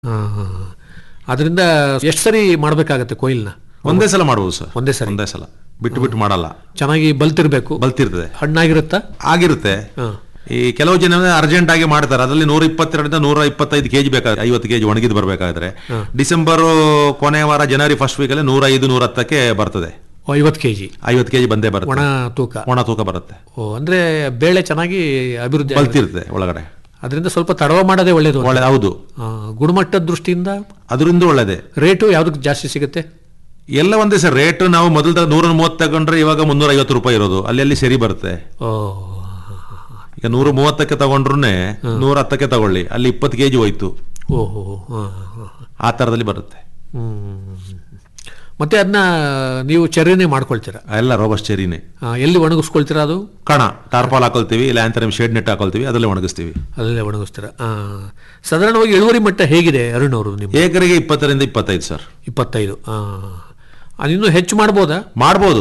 ಅದರಿಂದ ಎಷ್ಟು ಸರಿ ಮಾಡಬೇಕಾಗತ್ತೆ ಕೊಯ್ಲನ್ನ ಒಂದೇ ಸಲ ಮಾಡ್ಬೋದು ಸರ್ ಒಂದೇ ಸರಿ ಒಂದೇ ಸಲ ಬಿಟ್ಟು ಬಿಟ್ಟು ಮಾಡಲ್ಲ ಚೆನ್ನಾಗಿ ಬಲ್ತಿರ್ಬೇಕು ಬಲ್ತಿರ್ತದೆ ಹಣ್ಣಾಗಿರುತ್ತಾ ಆಗಿರುತ್ತೆ ಹಾಂ ಈ ಕೆಲವು ಜನ ಅರ್ಜೆಂಟ್ ಆಗಿ ಮಾಡ್ತಾರೆ ಅದರಲ್ಲಿ ನೂರ ಇಪ್ಪತ್ತೆರಡರಿಂದ ನೂರ ಇಪ್ಪತ್ತೈದು ಕೆಜಿ ಬೇಕಾದ್ರೆ ಐವತ್ತು ಕೆಜಿ ಒಣಗಿದ್ ಬರಬೇಕಾದ್ರೆ ಡಿಸೆಂಬರ್ ಕೊನೆ ವಾರ ಜನವರಿ ಫಸ್ಟ್ ವೀಕಲ್ಲಿ ನೂರ ಐದು ನೂರ ಹತ್ತಕ್ಕೆ ಬರ್ತದೆ ಐವತ್ತು ಕೆ ಜಿ ಐವತ್ತು ಕೆಜಿ ಬಂದೇ ಬರುತ್ತೆ ಒಣ ತೂಕ ಒಣ ತೂಕ ಬರುತ್ತೆ ಓ ಅಂದ್ರೆ ಬೇಳೆ ಚೆನ್ನಾಗಿ ಅಭಿವೃದ್ಧಿ ಆಗುತ್ತೆ. ಬಲ್ತಿರ್ತದೆ ಒಳಗಡೆ ಅದರಿಂದ ಸ್ವಲ್ಪ ತಡವ ಮಾಡೋದೇ ಒಳ್ಳೇದು ಒಳ್ಳೆ ಹೌದು ಆ, ಗುಣಮಟ್ಟದ ದೃಷ್ಟಿಯಿಂದ ಅದರಿಂದ ಒಳ್ಳೇದೇ ರೇಟು ಯಾವ್ದಕ್ಕೆ ಜಾಸ್ತಿ ಸಿಗುತ್ತೆ ಎಲ್ಲ ಒಂದೇ ಸರ್ ರೇಟ್ ನಾವು ಮೊದಲು ನೂರ ಮೂವತ್ತು ತಗೊಂಡ್ರೆ ಇವಾಗ ಮುನ್ನೂರ ಐವತ್ತು ರೂಪಾಯಿ ಇರೋದು ಅಲ್ಲಿ ಅಲ್ಲಿ ಸರಿ ಬರುತ್ತೆ ಓ ಈಗ ನೂರ ಮೂವತ್ತಕ್ಕೆ ತಗೊಂಡ್ರು ನೂರ ಹತ್ತಕ್ಕೆ ತಗೊಳ್ಳಿ ಅಲ್ಲಿ ಇಪ್ಪತ್ತು ಕೆಜಿ ಹೋಯ್ತು ಓಹೋ ಹಾಂ ಹಾಂ ಆ ಥರದಲ್ಲಿ ಬರುತ್ತೆ ಹ್ಮ್. ಮತ್ತೆ ಅದನ್ನ ನೀವು ಚರ್ಯನೆ ಮಾಡ್ಕೊಳ್ತೀರಾ ಎಲ್ಲ ರೋಬಸ್ಟ್ ಚೆರಿನೇ ಆ, ಎಲ್ಲಿ ಒಣಗಿಸ್ಕೊಳ್ತೀರಾ ಅದು ಕಣ ಟಾರ್ಪಾಲ್ ಹಾಕೊಳ್ತೀವಿ ಇಲ್ಲ ಆಂತರಮ್ ಶೇಡ್ ನೆಟ್ ಹಾಕೊಳ್ತೀವಿ ಅದರಲ್ಲೇ ಒಣಗಿಸ್ತೀವಿ ಅಲ್ಲೇ ಒಣಗಿಸ್ತೀರಾ ಆ, ಸಾಧಾರಣವಾಗಿ ಇಳುವರಿ ಮಟ್ಟ ಹೇಗಿದೆ ಅರುಣ್ ಅವರು ನಿಮ್ಮ ಏಕರಿಗೆ ಇಪ್ಪತ್ತರಿಂದ ಇಪ್ಪತ್ತೈದು ಸರ್ ಇಪ್ಪತ್ತೈದು ಆ, ಅದಿನ್ನೂ ಹೆಚ್ಚು ಮಾಡ್ಬೋದಾ ಮಾಡ್ಬೋದು